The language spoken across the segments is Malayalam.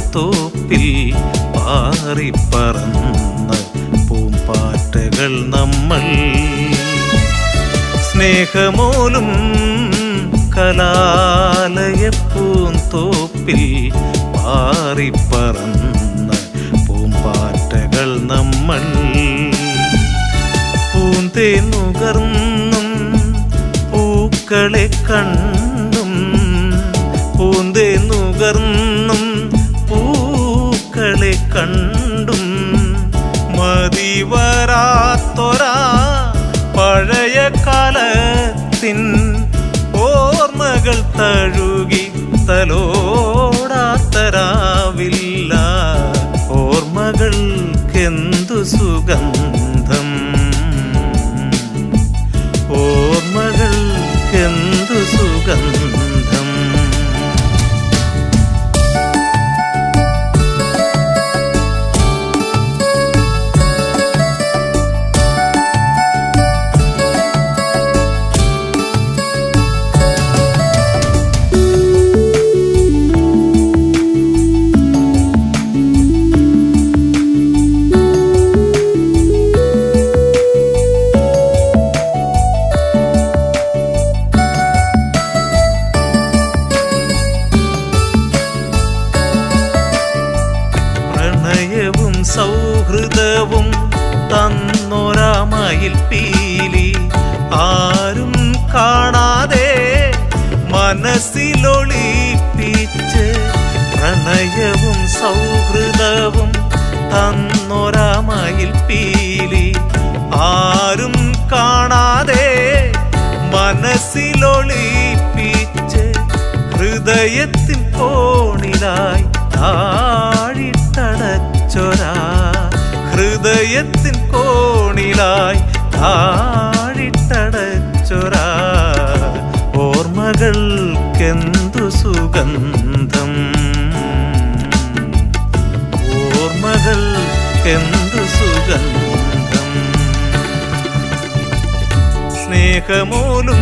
പൂന്തോപ്പിൽ പാറിപ്പറന്ന പൂമ്പാറ്റകൾ നമ്മൾ സ്നേഹമോലും കലാലയ പൂന്തോപ്പിൽ പാറിപ്പറന്ന പൂമ്പാറ്റകൾ നമ്മൾ പൂന്തേ നുകർന്നും പൂക്കളെ കണ്ടും പൂന്തേ നുകർന്നും പൂക്കളെ കണ്ടും മതിവരാത്തൊരാ പഴയ കാലത്തിൻ ഓർമ്മകൾ തഴുകി തലോടാത്തരാവില്ല ഓർമ്മകൾക്കെന്തു സുഗന്ധം ഓർമ്മകൾക്കെന്തു സുഗന്ധം പ്രണയവും സൗഹൃദവും തന്നൊരാമയിൽ പീലി ആരും കാണാതെ മനസ്സിലൊളിപ്പിച്ച് പ്രണയവും സൗഹൃദവും തന്നൊരാമയിൽ പീലി ആരും കാണാതെ മനസ്സിലൊളിപ്പിച്ച് ഹൃദയത്തിൻ കോണിലായി താഴിട്ടടച്ചൊരാ ഹൃദയത്തിൻ കോണിലായി താഴിട്ടടച്ചൊരാ ഓർമ്മകൾക്കെന്തു സുഗന്ധം ഓർമ്മകൾക്കെന്തു സുഗന്ധം സ്നേഹമൂലും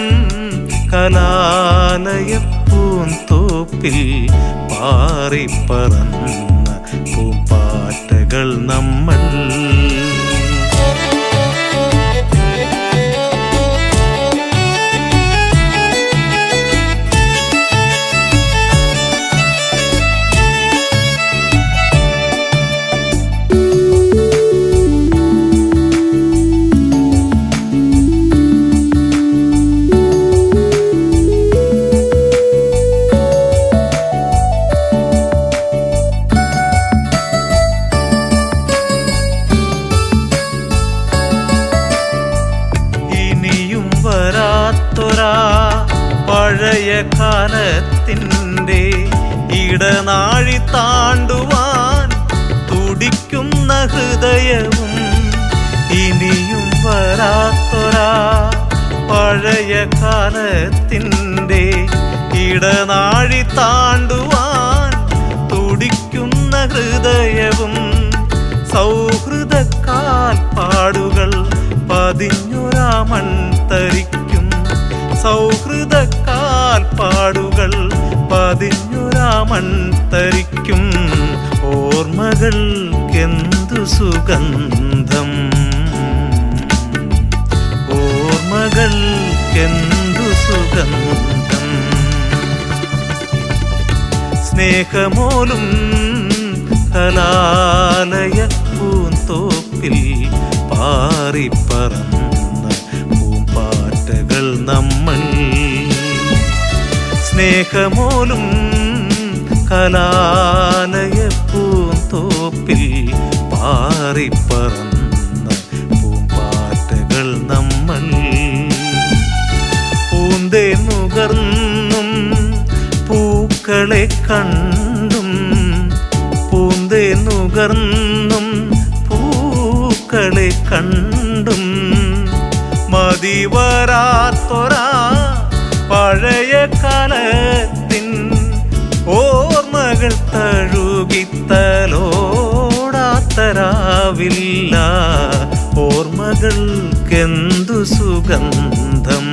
കലാലയ പൂന്തോപ്പിൽ പാറിപ്പറന്ന പൂമ്പാറ്റകൾ നമ്മൾ ഇനിയും വരാത്തൊരാ പഴയ കാലത്തിൻ്റെ ഇടനാഴി താണ്ടുവാൻ തുടിക്കുന്ന ഹൃദയവും ഇനിയും വരാത്തൊരാ പഴയ കാലത്തിൻ്റെ ഇടനാഴി താണ്ടുവാൻ തുടിക്കുന്ന ഹൃദയവും സൗഹൃദ കാൽപ്പാടുകൾ പതിഞ്ഞൊരാ മൺതരിക്കും സൗഹൃദ കാൽപ്പാടുകൾ പതിഞ്ഞൊരാ മൺതരിക്കും ഓർമ്മകൾക്കെന്തു സുഗന്ധം ഓർമ്മകൾക്കെന്തു സുഗന്ധം സ്നേഹമോലും കലാലയ പൂന്തോപ്പിൽ പാറിപ്പറന്ന പൂമ്പാറ്റകൾ നമ്മൾ സ്നേഹമോലും കലാലയ പൂന്തോപ്പിൽ പാറിപ്പറന്ന പൂമ്പാറ്റകൾ നമ്മൾ പൂന്തേ നുകർന്നും പൂക്കളെ കണ്ടും പൂന്തേ നുകർന്നും പൂക്കളെ കണ്ടും മതിവരാത്തൊരാ പഴയ കാലത്തിൻ ഓർമ്മകൾ തഴുകിത്തലോടാത്തരാവില്ല ഓർമ്മകൾക്കെന്തു സുഗന്ധം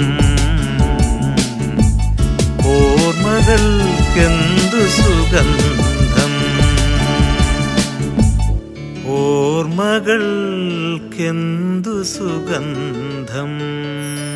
ഓർമ്മകൾക്കെന്തു സുഗന്ധം ഓർമ്മകൾക്കെന്തു സുഗന്ധം